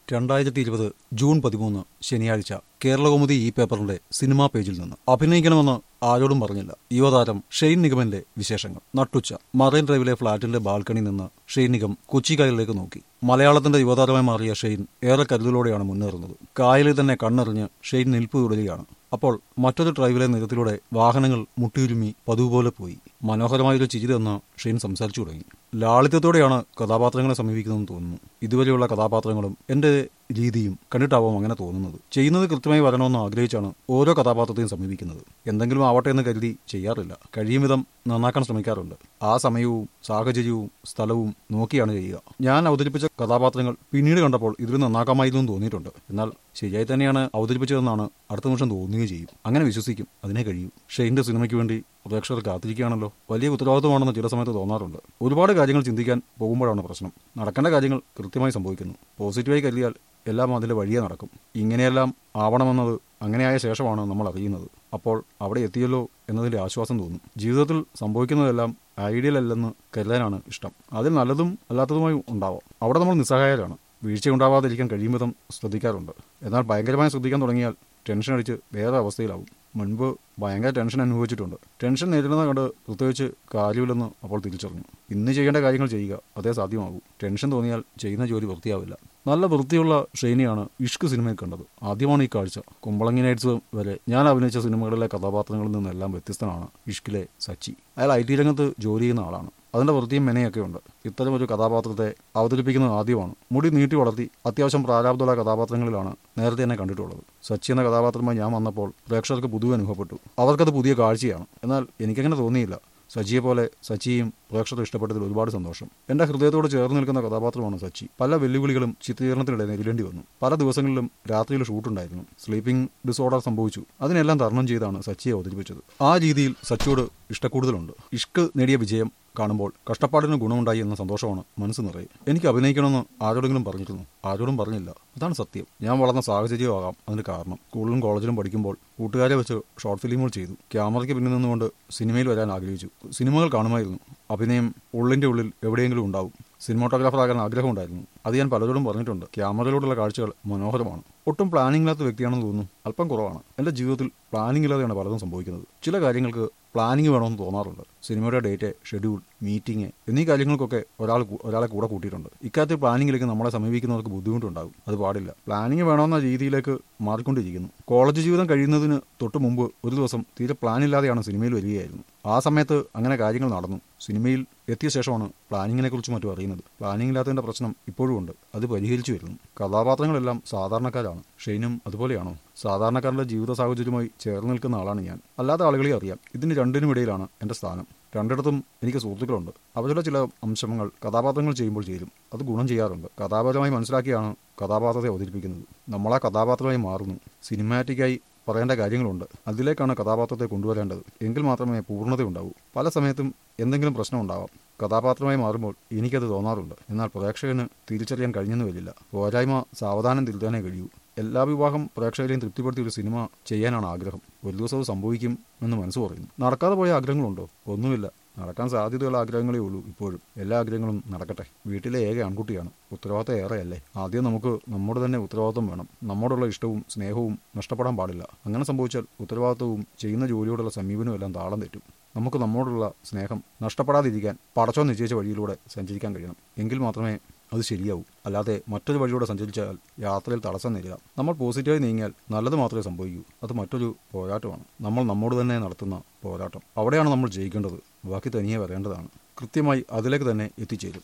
രണ്ടായിരത്തി ഇരുപത് ജൂൺ പതിമൂന്ന് ശനിയാഴ്ച കേരളകൗമുദി ഈ പേപ്പറിന്റെ സിനിമാ പേജിൽ നിന്ന് അഭിനയിക്കണമെന്ന് ആരോടും പറഞ്ഞില്ല യുവതാരം ഷെയ്ൻ നിഗമന്റെ വിശേഷങ്ങൾ നട്ടുച്ച മറൈൻ ഡ്രൈവിലെ ഫ്ളാറ്റിന്റെ ബാൽക്കണി നിന്ന് ഷെയ്ൻ നിഗം കൊച്ചി കായലിലേക്ക് നോക്കി മലയാളത്തിന്റെ യുവതാരമായി മാറിയ ഷെയ്ൻ ഏറെ കരുതലോടെയാണ് മുന്നേറുന്നത് കായലിൽ തന്നെ കണ്ണെറിഞ്ഞ് ഷെയ്ൻ നിൽപ്പ് തുടരുകയാണ് അപ്പോൾ മറ്റൊരു ഡ്രൈവിലെ നിരത്തിലൂടെ വാഹനങ്ങൾ മുട്ടിയുരുമി പതിവ് പോലെ പോയി മനോഹരമായൊരു ചിരി തന്ന ഷെയ്ൻ സംസാരിച്ചു തുടങ്ങി ലാളിത്യത്തോടെയാണ് കഥാപാത്രങ്ങളെ സമീപിക്കുന്നതെന്ന് തോന്നുന്നു ഇതുവരെയുള്ള കഥാപാത്രങ്ങളും എന്റെ രീതിയും കണ്ടിട്ടാവും അങ്ങനെ തോന്നുന്നത് ചെയ്യുന്നത് കൃത്യമായി വരണമെന്ന് ആഗ്രഹിച്ചാണ് ഓരോ കഥാപാത്രത്തെയും സമീപിക്കുന്നത് എന്തെങ്കിലും ആവട്ടെ എന്ന് കരുതി ചെയ്യാറില്ല കഴിയും വിധം നന്നാക്കാൻ ശ്രമിക്കാറുണ്ട് ആ സമയവും സാഹചര്യവും സ്ഥലവും നോക്കിയാണ് ചെയ്യുക ഞാൻ അവതരിപ്പിച്ച കഥാപാത്രങ്ങൾ പിന്നീട് കണ്ടപ്പോൾ ഇതിൽ നന്നാക്കാമായിരുന്നു എന്ന് തോന്നിയിട്ടുണ്ട് എന്നാൽ ശരിയായി തന്നെയാണ് അവതരിപ്പിച്ചതെന്നാണ് അടുത്ത നിമിഷം തോന്നുകയും ചെയ്യും അങ്ങനെ വിശ്വസിക്കും അതിനെ കഴിയൂ ഷെയ്ന്റെ സിനിമയ്ക്ക് വേണ്ടി പ്രേക്ഷകർ കാത്തിരിക്കുകയാണല്ലോ വലിയ ഉത്തരവാദിത്വമാണെന്ന് ചില സമയത്ത് തോന്നാറുണ്ട് ഒരുപാട് കാര്യങ്ങൾ ചിന്തിക്കാൻ പോകുമ്പോഴാണ് പ്രശ്നം നടക്കേണ്ട കാര്യങ്ങൾ കൃത്യമായി സംഭവിക്കുന്നു പോസിറ്റീവായി കരുതിയാൽ എല്ലാം അതിന്റെ വഴിയെ നടക്കും ഇങ്ങനെയെല്ലാം ആവണമെന്നത് അങ്ങനെയായ ശേഷമാണ് നമ്മൾ അറിയുന്നത് അപ്പോൾ അവിടെ എത്തിയല്ലോ എന്നതിന്റെ ആശ്വാസം തോന്നും ജീവിതത്തിൽ സംഭവിക്കുന്നതെല്ലാം ഐഡിയൽ അല്ലെന്ന് കരുതാനാണ് ഇഷ്ടം അതിൽ നല്ലതും അല്ലാത്തതുമായി ഉണ്ടാവാം അവിടെ നമ്മൾ നിസ്സഹായരാണ് വീഴ്ചയുണ്ടാവാതിരിക്കാൻ കഴിയും വിധം ശ്രദ്ധിക്കാറുണ്ട് എന്നാൽ ഭയങ്കരമായി ശ്രദ്ധിക്കാൻ തുടങ്ങിയാൽ ടെൻഷൻ അടിച്ച് വേറെ അവസ്ഥയിലാവും മുൻപ് ഭയങ്കര ടെൻഷൻ അനുഭവിച്ചിട്ടുണ്ട് ടെൻഷൻ നേരിടുന്ന കണ്ട് പ്രത്യേകിച്ച് കാര്യമില്ലെന്ന് അപ്പോൾ തിരിച്ചറിഞ്ഞു ഇന്ന് ചെയ്യേണ്ട കാര്യങ്ങൾ ചെയ്യുക അതേ സാധ്യമാകൂ ടെൻഷൻ തോന്നിയാൽ ചെയ്യുന്ന ജോലി വൃത്തിയാവില്ല നല്ല വൃത്തിയുള്ള ഷെയ്നിയാണ് ഇഷ്ക് സിനിമയിൽ കണ്ടത് ആദ്യമാണ് ഈ കാഴ്ച കുമ്പളങ്ങി നൈറ്റ്സ് വരെ ഞാൻ അഭിനയിച്ച സിനിമകളിലെ കഥാപാത്രങ്ങളിൽ നിന്നെല്ലാം വ്യത്യസ്തനാണ് ഇഷ്കിലെ സച്ചി അയാൾ ഐ ടി രംഗത്ത് ജോലി ചെയ്യുന്ന ആളാണ് അതിന്റെ വൃത്തിയും മെനയൊക്കെ ഉണ്ട് ഇത്തരം ഒരു കഥാപാത്രത്തെ അവതരിപ്പിക്കുന്നത് ആദ്യമാണ് മുടി നീട്ടി വളർത്തി അത്യാവശ്യം പ്രാരാബ്ദമുള്ള കഥാപാത്രങ്ങളിലാണ് നേരത്തെ തന്നെ കണ്ടിട്ടുള്ളത് സച്ചി എന്ന കഥാപാത്രമായി ഞാൻ വന്നപ്പോൾ പ്രേക്ഷകർക്ക് പുതുവെ അനുഭവപ്പെട്ടു അവർക്കത് പുതിയ കാഴ്ചയാണ് എന്നാൽ എനിക്കങ്ങനെ തോന്നിയില്ല സച്ചിയെ പോലെ സച്ചിയും പ്രേക്ഷകർ ഇഷ്ടപ്പെട്ടതിൽ ഒരുപാട് സന്തോഷം എന്റെ ഹൃദയത്തോട് ചേർന്ന് നിൽക്കുന്ന കഥാപാത്രമാണ് സച്ചി പല വെല്ലുവിളികളും ചിത്രീകരണത്തിനിടെ നേരിടേണ്ടി വന്നു പല ദിവസങ്ങളിലും രാത്രിയിൽ ഷൂട്ടുണ്ടായിരുന്നു സ്ലീപ്പിംഗ് ഡിസോർഡർ സംഭവിച്ചു അതിനെല്ലാം തരണം ചെയ്താണ് സച്ചിയെ അവതരിപ്പിച്ചത് ആ രീതിയിൽ സച്ചിയോട് ഇഷ്ടക്കൂടുതലുണ്ട് ഇഷ്ക് നേടിയ വിജയം കാണുമ്പോൾ കഷ്ടപ്പാടിന് ഗുണമുണ്ടായി എന്ന സന്തോഷമാണ് മനസ്സ് നിറയെ എനിക്ക് അഭിനയിക്കണമെന്ന് ആരോടെങ്കിലും പറഞ്ഞിരുന്നു ആരോടും പറഞ്ഞില്ല അതാണ് സത്യം ഞാൻ വളർന്ന സാഹചര്യമാകാം അതിന് കാരണം സ്കൂളിലും കോളേജിലും പഠിക്കുമ്പോൾ കൂട്ടുകാരെ വെച്ച് ഷോർട്ട് ഫിലിമുകൾ ചെയ്തു ക്യാമറയ്ക്ക് പിന്നിൽ നിന്നുകൊണ്ട് സിനിമയിൽ വരാൻ ആഗ്രഹിച്ചു സിനിമകൾ കാണുമായിരുന്നു അഭിനയം ഉള്ളിന്റെ ഉള്ളിൽ എവിടെയെങ്കിലും ഉണ്ടാവും സിനിമാട്ടോഗ്രാഫർ ആകാൻ ആഗ്രഹമുണ്ടായിരുന്നു അത് ഞാൻ പലരോടും പറഞ്ഞിട്ടുണ്ട് ക്യാമറയിലൂടെയുള്ള കാഴ്ചകൾ മനോഹരമാണ് ഒട്ടും പ്ലാനിംഗ് ഇല്ലാത്ത വ്യക്തിയാണെന്ന് തോന്നുന്നു അല്പം കുറവാണ് എന്റെ ജീവിതത്തിൽ പ്ലാനിംഗ് ഇല്ലാതെയാണ് പലതും സംഭവിക്കുന്നത് ചില കാര്യങ്ങൾക്ക് പ്ലാനിംഗ് വേണമെന്ന് തോന്നാറുണ്ട് സിനിമയുടെ ഡേറ്റ് ഷെഡ്യൂൾ മീറ്റിംഗ് എന്നീ കാര്യങ്ങൾക്കൊക്കെ ഒരാൾ കൂ- ഒരാളെ കൂടെ കൂട്ടിയിട്ടുണ്ട് ഇക്കാര്യത്തിൽ പ്ലാനിങ്ങിലേക്ക് നമ്മളെ സമീപിക്കുന്നവർക്ക് ബുദ്ധിമുട്ടുണ്ടാകും അത് പാടില്ല പ്ലാനിങ് വേണമെന്ന രീതിയിലേക്ക് മാറിക്കൊണ്ടിരിക്കുന്നു കോളേജ് ജീവിതം കഴിയുന്നതിന് തൊട്ട് മുമ്പ് ഒരു ദിവസം തീരെ പ്ലാൻ ഇല്ലാതെയാണ് സിനിമയിൽ വരികയായിരുന്നു ആ സമയത്ത് അങ്ങനെ കാര്യങ്ങൾ നടന്നു സിനിമയിൽ എത്തിയ ശേഷമാണ് പ്ലാനിങ്ങിനെ കുറിച്ച് മറ്റും അറിയുന്നത് പ്ലാനിംഗ് ഇല്ലാത്തതിന്റെ പ്രശ്നം ഇപ്പോഴും ഉണ്ട് അത് പരിഹരിച്ചു വരുന്നു കഥാപാത്രങ്ങളെല്ലാം സാധാരണക്കാരാണ് ഷെയ്നും അതുപോലെയാണോ സാധാരണക്കാരുടെ ജീവിത സാഹചര്യവുമായി ചേർന്ന് നിൽക്കുന്ന ആളാണ് ഞാൻ അല്ലാത്ത ആളുകളെ അറിയാം ഇതിന് രണ്ടിനും ഇടയിലാണ് എന്റെ സ്ഥാനം രണ്ടിടത്തും എനിക്ക് സുഹൃത്തുക്കളുണ്ട് അവരുടെ ചില അംശങ്ങൾ കഥാപാത്രങ്ങൾ ചെയ്യുമ്പോൾ ചേരും അത് ഗുണം ചെയ്യാറുണ്ട് കഥാപരമായി മനസ്സിലാക്കിയാണ് കഥാപാത്രത്തെ അവതരിപ്പിക്കുന്നത് നമ്മൾ ആ കഥാപാത്രമായി മാറുന്നു സിനിമാറ്റിക്കായി പറയേണ്ട കാര്യങ്ങളുണ്ട് അതിലേക്കാണ് കഥാപാത്രത്തെ കൊണ്ടുവരേണ്ടത് എങ്കിൽ മാത്രമേ പൂർണ്ണത ഉണ്ടാവൂ പല സമയത്തും എന്തെങ്കിലും പ്രശ്നം ഉണ്ടാവാം കഥാപാത്രമായി മാറുമ്പോൾ എനിക്കത് തോന്നാറുണ്ട് എന്നാൽ പ്രേക്ഷകന് തിരിച്ചറിയാൻ കഴിഞ്ഞെന്ന് വരില്ല പോരായ്മ സാവധാനം തിരുത്താനേ കഴിയൂ എല്ലാ വിവാഹം പ്രേക്ഷകരെയും തൃപ്തിപ്പെടുത്തിയ ഒരു സിനിമ ചെയ്യാനാണ് ആഗ്രഹം ഒരു ദിവസം അത് സംഭവിക്കും എന്ന് മനസ്സ് പറയുന്നു നടക്കാതെ പോയ ആഗ്രഹങ്ങളുണ്ടോ ഒന്നുമില്ല നടക്കാൻ സാധ്യതയുള്ള ആഗ്രഹങ്ങളേ ഉള്ളൂ ഇപ്പോഴും എല്ലാ ആഗ്രഹങ്ങളും നടക്കട്ടെ വീട്ടിലെ ഏക ആൺകുട്ടിയാണ് ഉത്തരവാദിത്തം ഏറെയല്ലേ ആദ്യം നമുക്ക് നമ്മുടെ തന്നെ ഉത്തരവാദിത്തം വേണം നമ്മോടുള്ള ഇഷ്ടവും സ്നേഹവും നഷ്ടപ്പെടാൻ പാടില്ല അങ്ങനെ സംഭവിച്ചാൽ ഉത്തരവാദിത്തവും ചെയ്യുന്ന ജോലിയോടുള്ള സമീപനവും എല്ലാം താളം തെറ്റും നമുക്ക് നമ്മോടുള്ള സ്നേഹം നഷ്ടപ്പെടാതിരിക്കാൻ പടച്ചോ നിശ്ചയിച്ച വഴിയിലൂടെ സഞ്ചരിക്കാൻ കഴിയണം എങ്കിൽ മാത്രമേ അത് ശരിയാവൂ അല്ലാതെ മറ്റൊരു വഴിയിലൂടെ സഞ്ചരിച്ചാൽ യാത്രയിൽ തടസ്സം നേരിടാം നമ്മൾ പോസിറ്റീവായി നീങ്ങിയാൽ നല്ലത് മാത്രമേ സംഭവിക്കൂ അത് മറ്റൊരു പോരാട്ടമാണ് നമ്മൾ നമ്മോട് തന്നെ നടത്തുന്ന പോരാട്ടം അവിടെയാണ് നമ്മൾ ജയിക്കേണ്ടത് ബാക്കി തനിയെ വരേണ്ടതാണ് കൃത്യമായി അതിലേക്ക് തന്നെ എത്തിച്ചേരും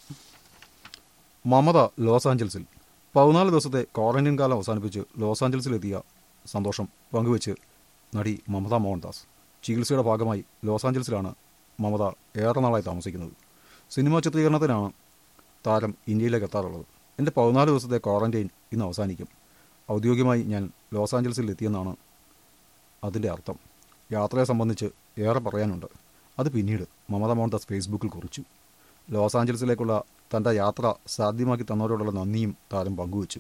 മമത ലോസ് ആഞ്ചൽസിൽ പതിനാല് ദിവസത്തെ ക്വാറന്റൈൻ കാലം അവസാനിപ്പിച്ച് ലോസ് ആഞ്ചൽസിലെത്തിയ സന്തോഷം പങ്കുവെച്ച് നടി മമത മോഹൻദാസ് ചികിത്സയുടെ ഭാഗമായി ലോസ് ആഞ്ചൽസിലാണ് മമത ഏറെ നാളായി താമസിക്കുന്നത് സിനിമാ ചിത്രീകരണത്തിനാണ് താരം ഇന്ത്യയിലേക്ക് എത്താറുള്ളത് എൻ്റെ പതിനാല് ദിവസത്തെ ക്വാറന്റൈൻ ഇന്ന് അവസാനിക്കും ഔദ്യോഗികമായി ഞാൻ ലോസ് ആഞ്ചൽസിൽ എത്തിയെന്നാണ് അതിൻ്റെ അർത്ഥം യാത്രയെ സംബന്ധിച്ച് ഏറെ പറയാനുണ്ട് അത് പിന്നീട് മമത മോഹൻദാസ് ഫേസ്ബുക്കിൽ കുറിച്ചു ലോസ് ആഞ്ചൽസിലേക്കുള്ള തൻ്റെ യാത്ര സാധ്യമാക്കി തന്നവരോടുള്ള നന്ദിയും താരം പങ്കുവച്ചു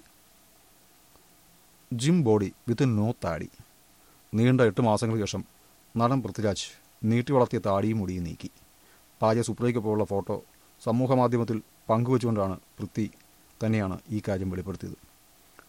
ജിം ബോഡി വിത്ത് നോ താടി നീണ്ട എട്ട് മാസങ്ങൾക്ക് ശേഷം നടൻ പൃഥ്വിരാജ് നീട്ടി വളർത്തിയ താടിയും മുടിയും നീക്കി ഭാര്യ സുപ്രയ്ക്കൊപ്പമുള്ള ഫോട്ടോ സമൂഹ മാധ്യമത്തിൽ പങ്കുവച്ചുകൊണ്ടാണ് പൃഥ്വി തന്നെയാണ് ഈ കാര്യം വെളിപ്പെടുത്തിയത്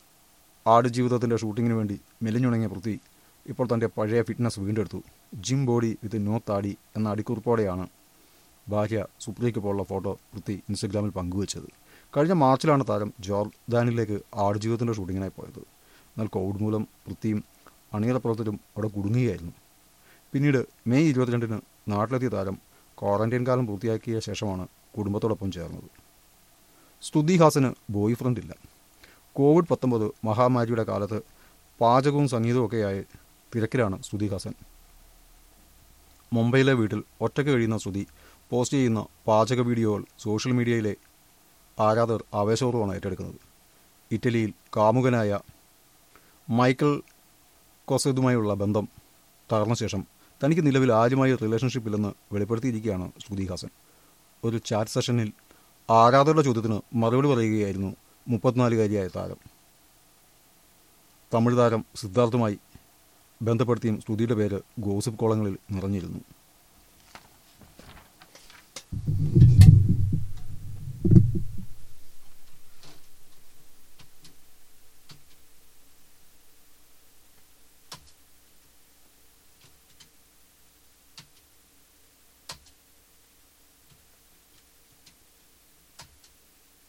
ആടുജീവിതത്തിൻ്റെ ഷൂട്ടിങ്ങിന് വേണ്ടി മെലിഞ്ഞുണങ്ങിയ പൃഥ്വി ഇപ്പോൾ തൻ്റെ പഴയ ഫിറ്റ്നസ് വീണ്ടെടുത്തു ജിം ബോഡി വിത്ത് നോ താടി എന്ന അടിക്കുറിപ്പോടെയാണ് ഭാര്യ സുപ്രിയയ്ക്ക് പോലുള്ള ഫോട്ടോ പൃഥ്വി ഇൻസ്റ്റഗ്രാമിൽ പങ്കുവച്ചത് കഴിഞ്ഞ മാർച്ചിലാണ് താരം ജോർദാനിലേക്ക് ആടുജീവിതത്തിൻ്റെ ഷൂട്ടിങ്ങിനായി പോയത് എന്നാൽ കോവിഡ് മൂലം പൃഥ്വിയും അണിയറ പ്രവർത്തകരും അവിടെ കുടുങ്ങുകയായിരുന്നു പിന്നീട് മെയ് ഇരുപത്തിരണ്ടിന് നാട്ടിലെത്തിയ താരം ക്വാറന്റൈൻ കാലം പൂർത്തിയാക്കിയ ശേഷമാണ് കുടുംബത്തോടൊപ്പം ചേർന്നത് സ്തുതി ഹാസന് ബോയ് ഫ്രണ്ട് ഇല്ല കോവിഡ് പത്തൊമ്പത് മഹാമാരിയുടെ കാലത്ത് പാചകവും സംഗീതവും ഒക്കെയായി തിരക്കിലാണ് സ്തുതി ഹാസൻ മുംബൈയിലെ വീട്ടിൽ ഒറ്റയ്ക്ക് കഴിയുന്ന ശ്രുതി പോസ്റ്റ് ചെയ്യുന്ന പാചക വീഡിയോകൾ സോഷ്യൽ മീഡിയയിലെ ആരാധകർ ആവേശപൂർവ്വമാണ് ഏറ്റെടുക്കുന്നത് ഇറ്റലിയിൽ കാമുകനായ മൈക്കിൾ കൊസേതുമായുള്ള ബന്ധം തകർന്ന ശേഷം തനിക്ക് നിലവിൽ ആരുമായി റിലേഷൻഷിപ്പ് ഇല്ലെന്ന് വെളിപ്പെടുത്തിയിരിക്കുകയാണ് ശ്രുതി ഹാസൻ ഒരു ചാറ്റ് സെഷനിൽ ആരാധകരുടെ ചോദ്യത്തിന് മറുപടി പറയുകയായിരുന്നു മുപ്പത്തിനാലുകാരിയായ താരം തമിഴ് താരം സിദ്ധാർത്ഥുമായി ബന്ധപ്പെടുത്തിയും ശ്രുതിയുടെ പേര് ഗോസിപ്പ് കോളങ്ങളിൽ നിറഞ്ഞിരുന്നു